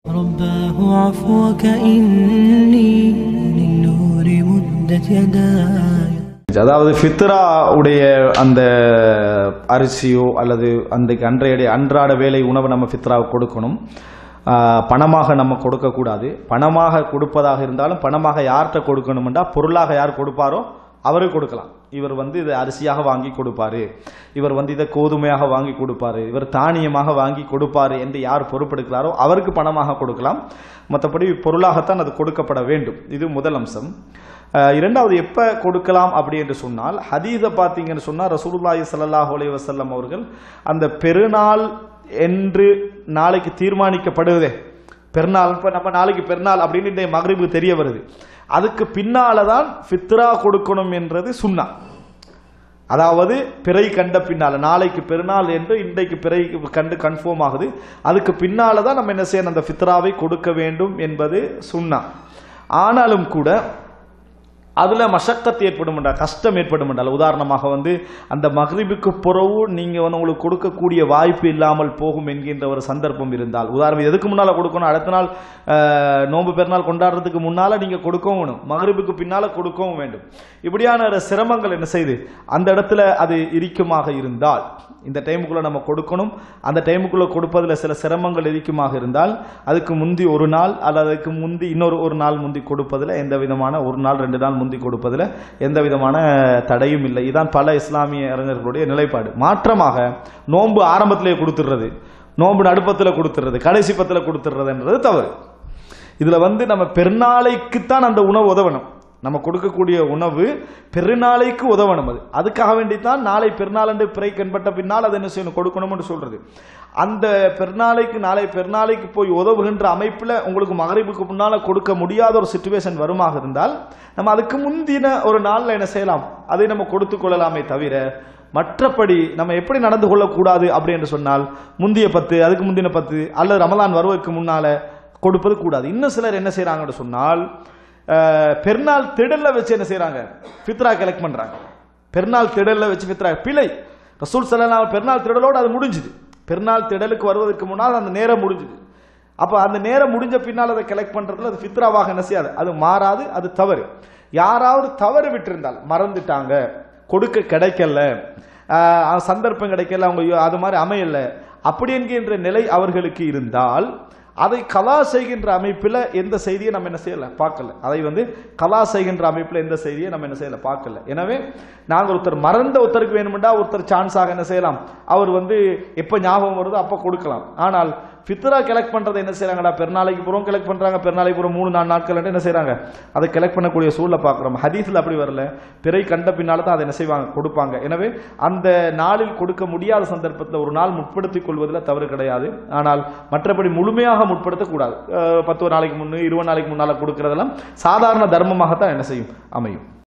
رباه عفوك إني للنور مدت يداي அதாவது ஃபித்ரா உடைய அந்த அரிசியோ அல்லது அந்த அன்றைய அன்றாட வேலை உணவை நம்ம ஃபித்ராவுக்கு கொடுக்கணும் ஆஹ் பணமாக நம்ம கொடுக்கக்கூடாது பணமாக கொடுப்பதாக இருந்தாலும் பணமாக யார்கிட்ட கொடுக்கணும்னா பொருளாக யார் கொடுப்பாரோ அவருக்கு கொடுக்கலாம் இவர் வந்து இதை அரிசியாக வாங்கி கொடுப்பாரு இவர் வந்து இதை கோதுமையாக வாங்கி கொடுப்பாரு இவர் தானியமாக வாங்கி கொடுப்பாரு என்று யார் பொறுப்பெடுக்கிறாரோ அவருக்கு பணமாக கொடுக்கலாம் மற்றபடி பொருளாகத்தான் அது கொடுக்கப்பட வேண்டும் இது முதல் அம்சம் அஹ் இரண்டாவது எப்ப கொடுக்கலாம் அப்படி என்று சொன்னால் ஹதீஸை பார்த்தீங்கன்னு சொன்னா ரசூலுல்லாஹி ஸல்லல்லாஹு அலைஹி வஸல்லம் அவர்கள் அந்த பெருநாள் என்று நாளைக்கு தீர்மானிக்கப்படுவதே பெருநாள் இப்ப நம்ம நாளைக்கு பெருநாள் அப்படின்னு இன்றைய மகரிபுக்கு தெரிய வருது அதுக்கு பின்னால தான் ஃபித்ரா கொடுக்கணும் என்றது சுன்னா அதாவது பிறை கண்ட பின்னால நாளைக்கு பெருநாள் என்று இன்றைக்கு பிறை கண்டு கன்ஃபார்ம் ஆகுது அதுக்கு பின்னால தான் நம்ம என்ன செய்யணும் அந்த ஃபித்ராவை கொடுக்க வேண்டும் என்பது சுன்னா ஆனாலும் கூட அதுல மஷக்கத்து ஏற்படும் என்றால் கஷ்டம் ஏற்படும் என்றால் உதாரணமாக வந்து அந்த மகிழ்வுக்கு பிறகு நீங்க வந்து உங்களுக்கு கொடுக்கக்கூடிய வாய்ப்பு இல்லாமல் போகும் என்கின்ற ஒரு சந்தர்ப்பம் இருந்தால் உதாரணம் எதுக்கு முன்னால கொடுக்கணும் அடுத்த நாள் அஹ், நோன்பு பெருநாள் கொண்டாடுறதுக்கு முன்னால நீங்க கொடுக்கவும் வேணும் மகிழ்வுக்கு பின்னால கொடுக்கவும் வேண்டும் இப்படியான ஒரு சிரமங்கள் என்ன செய்யுது அந்த இடத்துல அது இரிக்குமாக இருந்தால் இந்த டைமுக்குள்ள நம்ம கொடுக்கணும் அந்த டைமுக்குள்ள கொடுப்பதில் சில சிரமங்கள் இரிக்குமாக இருந்தால் அதுக்கு முந்தி ஒரு நாள் அல்லது அதுக்கு முந்தி இன்னொரு ஒரு நாள் முந்தி கொடுப்பதில் எந்த விதமான ஒரு நாள் ரெண்டு நாள் முந்தி கொடுப்பதில் எந்த விதமான தடையும் இல்லை இதான் பல இஸ்லாமிய அறிஞர்களுடைய நிலைப்பாடு மாற்றமாக நோன்பு ஆரம்பத்திலே கொடுத்துடுறது நோன்பு நடுப்பத்தில் கொடுத்துடுறது கடைசி பத்தில் கொடுத்துடுறதுன்றது தவறு இதுல வந்து நம்ம பெருநாளைக்குத்தான் அந்த உணவு உதவணும் நம்ம கொடுக்கக்கூடிய உணவு பெருநாளைக்கு உதவணும் அது அதுக்காக வேண்டித்தான் நாளை பெருநாள் என்று பிறை கண்பட்ட பின்னால் அதை என்ன செய்யணும் கொடுக்கணும்னு சொல்றது அந்த பெருநாளைக்கு நாளை பெருநாளைக்கு போய் உதவுகின்ற அமைப்புல உங்களுக்கு மகரிபுக்கு முன்னால கொடுக்க முடியாத ஒரு சுச்சுவேஷன் வருமாக இருந்தால் நம்ம அதுக்கு முந்தின ஒரு நாள்ல என்ன செய்யலாம் அதை நம்ம கொடுத்து கொள்ளலாமே தவிர மற்றபடி நம்ம எப்படி நடந்து கொள்ளக்கூடாது அப்படி என்று சொன்னால் முந்திய பத்து அதுக்கு முந்தின பத்து அல்லது ரமலான் வருவதற்கு முன்னால கொடுப்பது கூடாது இன்னும் சிலர் என்ன செய்யறாங்கன்னு சொன்னால் அஹ், பெருநாள் திடல்ல வச்சு என்ன செய்யறாங்க ஃபித்ரா கலெக்ட் பண்றாங்க பெருநாள் திடல்ல வச்சு ஃபித்ரா பிழை ரசூல் ஸல்லல்லாஹு பெருநாள் திடலோடு அது முடிஞ்சுது பெருநாள் திடலுக்கு வருவதற்கு முன்னால் அந்த நேரம் முடிஞ்சுது அப்ப அந்த நேரம் முடிஞ்ச பின்னால் அதை கலெக்ட் பண்றதுல அது ஃபித்ராவாக என்ன செய்யாது அது மாறாது அது தவறு யாராவது தவறு விட்டிருந்தால் மறந்துட்டாங்க கொடுக்க கிடைக்கல ஆஹ் சந்தர்ப்பம் கிடைக்கல அவங்க யோ- அது மாதிரி அமையல அப்படி என்கின்ற நிலை அவர்களுக்கு இருந்தால் அதை கலா செய்கின்ற அமைப்பில் எந்த செய்தியை நம்ம என்ன செய்யல பார்க்கல அதை வந்து கலா செய்கின்ற அமைப்பில் எந்த செய்தியை நம்ம என்ன செய்யல பார்க்கல எனவே நாங்கள் ஒருத்தர் மறந்த ஒருத்தருக்கு வேணுமெண்டா ஒருத்தர் சான்ஸாக என்ன செய்யலாம் அவர் வந்து எப்போ ஞாபகம் வருதோ அப்போ கொடுக்கலாம் ஆனால் ஃபித்ரா கலெக்ட் பண்றதை என்ன செய்றாங்கடா பெருநாளைக்கு பூரம் கலெக்ட் பண்றாங்க பெருநாளைக்கு பூரம் மூணு நாலு நாட்கள் என்ன செய்றாங்க அதை கலெக்ட் பண்ணக்கூடிய சூழலை பார்க்குறோம் ஹதீஸ்ல அப்படி வரல பிறை கண்ட பின்னால தான் அதை என்ன செய்வாங்க கொடுப்பாங்க எனவே அந்த நாளில் கொடுக்க முடியாத சந்தர்ப்பத்தில் ஒரு நாள் முற்படுத்திக் கொள்வதில் தவறு கிடையாது ஆனால் மற்றபடி முழுமையாக முற்படுத்தக்கூடாது அஹ் பத்து நாளைக்கு முன்னு இருபது நாளைக்கு முன்னால கொடுக்கறதெல்லாம் சாதாரண தர்மமாகத்தான் என்ன செய்யும் அமையும்